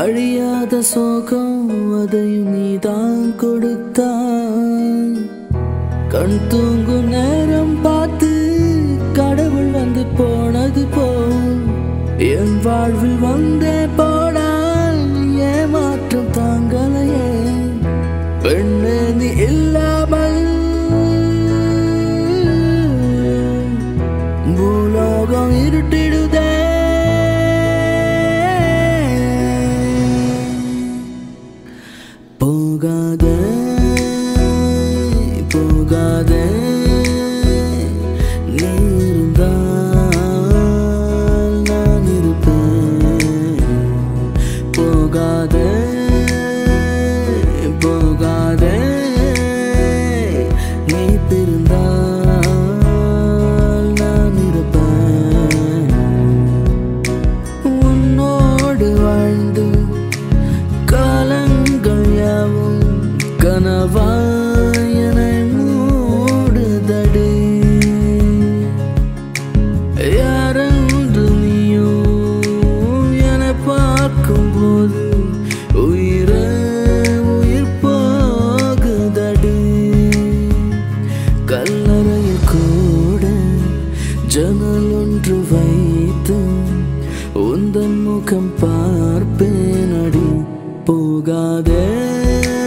அழியாத சோகம் அதையும் நீதான் கொடுத்தாய் கண் தூங்கும் நேரம் பார்த்து கடவுள் வந்து போனது போல் என் வாழ்வில் வந்தே போடால் ஏமாற்றம் தாங்கலையே பெண்ணே நீ இல்லாமல் பூலோகம் இருட்டிடுதே போகாதே போகாதே நீ இருந்தால் நான் இருப்பேன் போகாதே போகாதே நீ பிரிந்தால் நான் இருப்பேன் உன்னோடு வாழ்ந்து காலங்கள் யாவும் கனவாயன மூடுதடி யாரென்று நீயும் என பார்க்கும்போது உயிர உயிர் போகுதடி கல்லறையில் கூட ஜன்னல் ஒன்று வைத்து உந்தன் முகம் பார்ப்பேனடி போகாதே